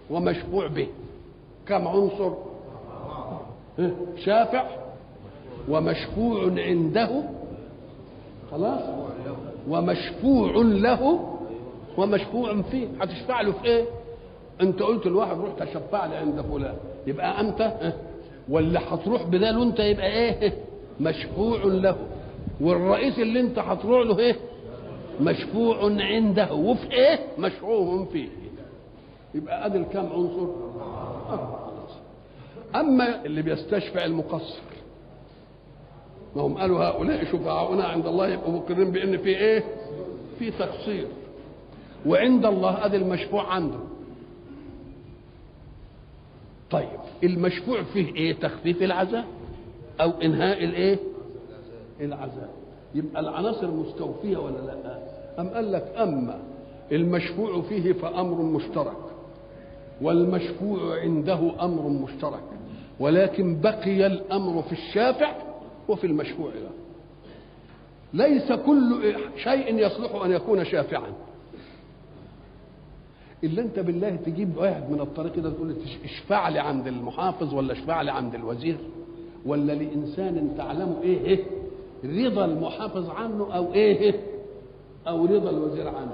ومشفوع به كم عنصر ها؟ شافع ومشفوع عنده خلاص ومشفوع له ومشفوع فيه هتشفع له في ايه انت قلت لواحد روح تشفع لي عند فلان يبقى انت ها؟ ولا هتروح بداله انت يبقى ايه مشفوع له والرئيس اللي انت هتروح له ايه مشفوع عنده وفي ايه مشفوع فيه يبقى ادي الكام عنصر أربعة عناصر اما اللي بيستشفع المقصر ما هم قالوا هؤلاء شفعاؤنا عند الله يبقوا مقرين بان في ايه في تقصير وعند الله ادي المشفوع عنده طيب المشفوع فيه ايه تخفيف العذاب او انهاء الايه العذاب يبقى العناصر مستوفيه ولا لا ام قال لك اما المشفوع فيه فامر مشترك والمشفوع عنده امر مشترك ولكن بقي الامر في الشافع وفي المشفوع له ليس كل شيء يصلح ان يكون شافعا الا انت بالله تجيب واحد من الطريق ده تقول له اشفع لي عند المحافظ ولا اشفع لي عند الوزير ولا لانسان تعلم ايه, إيه رضا المحافظ عنه او ايه او رضا الوزير عنه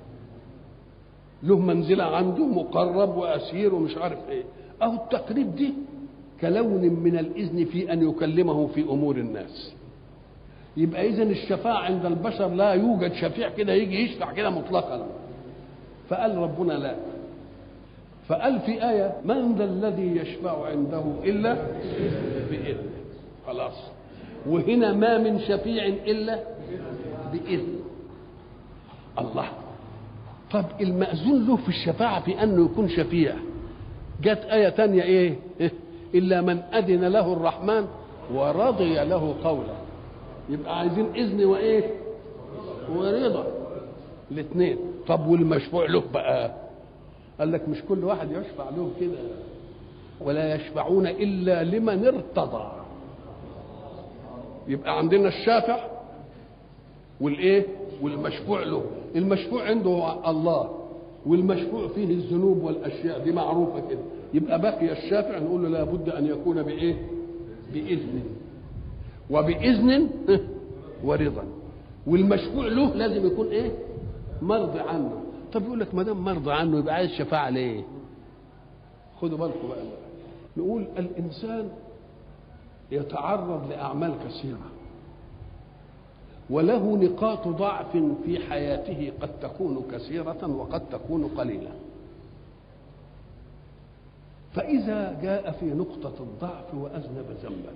له منزلة عنده مقرب وأسير ومش عارف إيه أو التقريب دي كلون من الإذن في أن يكلمه في أمور الناس يبقى إذن الشفاعة عند البشر لا يوجد شفيع كده يجي يشفع كده مطلقا فقال ربنا لا فقال في آية من ذا الذي يشفع عنده إلا بإذنه خلاص وهنا ما من شفيع إلا بإذنه الله طب المأذون له في الشفاعة في أنه يكون شفيع جت آية تانية إيه إلا من أذن له الرحمن ورضي له قولا يبقى عايزين إذن وإيه ورضا الاثنين طب والمشفوع له بقى قال لك مش كل واحد يشفع له كده ولا يشفعون إلا لمن ارتضى يبقى عندنا الشافع والايه والمشفوع له المشفوع عنده الله والمشفوع فيه الذنوب والاشياء دي معروفه كده يبقى بقي الشافع نقول له لابد ان يكون بايه باذن وباذن ورضا والمشفوع له لازم يكون ايه مرضي عنه طب يقول لك ما دام مرضي عنه يبقى عايز شفاعه ليه خدوا بالكم بقى نقول الانسان يتعرض لاعمال كثيره وله نقاط ضعف في حياته قد تكون كثيرة وقد تكون قليلة فإذا جاء في نقطة الضعف وأذنب ذنبا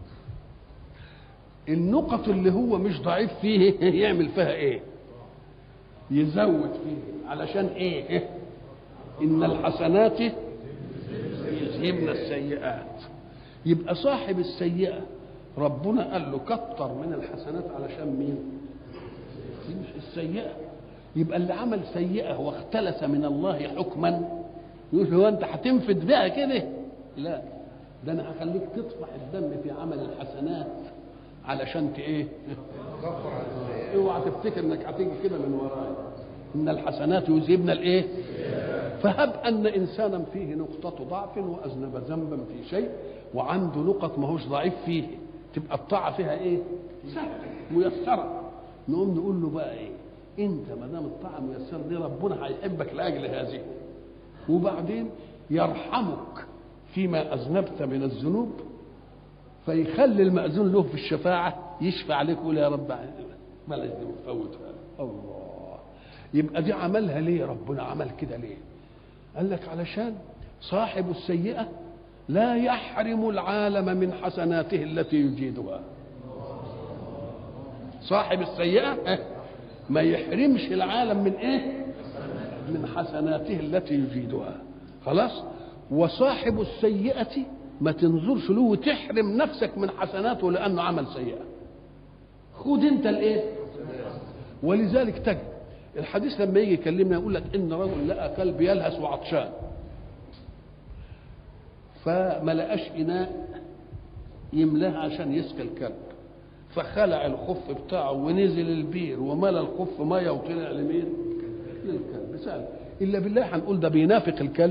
النقط اللي هو مش ضعيف فيه يعمل فيها ايه يزود فيه علشان ايه ان الحسنات يذهبن السيئات يبقى صاحب السيئه ربنا قال له كتر من الحسنات علشان مين السيئة يبقى اللي عمل سيئة واختلس من الله حكما يقول هو انت هتنفد بقى كده لا ده انا هخليك تطفح الدم في عمل الحسنات علشان ت ايه اوعى تفتكر انك هتيجي كده من ورايا ان الحسنات يذهبن الايه فهب ان انسانا فيه نقطة ضعف واذنب ذنبا في شيء وعنده نقط ماهوش ضعيف فيه تبقى الطاعه فيها ايه؟ سهله ميسره نقوم نقول له بقى ايه؟ انت ما دام الطاعه ميسره دي ربنا هيحبك لاجل هذه وبعدين يرحمك فيما اذنبت من الذنوب فيخلي المأذون له في الشفاعة يشفع عليك ويقول يا رب بلاش دي مفوتها الله يبقى دي عملها ليه ربنا عمل كده ليه قال لك علشان صاحب السيئة لا يحرم العالم من حسناته التي يجيدها صاحب السيئة ما يحرمش العالم من ايه من حسناته التي يجيدها خلاص وصاحب السيئة ما تنظرش له وتحرم نفسك من حسناته لأنه عمل سيئة خد انت الايه ولذلك تجد الحديث لما يجي يكلمنا يقول لك ان رجل لقى كلب يلهث وعطشان فما لقاش اناء يملاه عشان يسقي الكلب فخلع الخف بتاعه ونزل البير وملى الخف ميه وطلع لمين؟ للكلب سهل الا بالله هنقول ده بينافق الكلب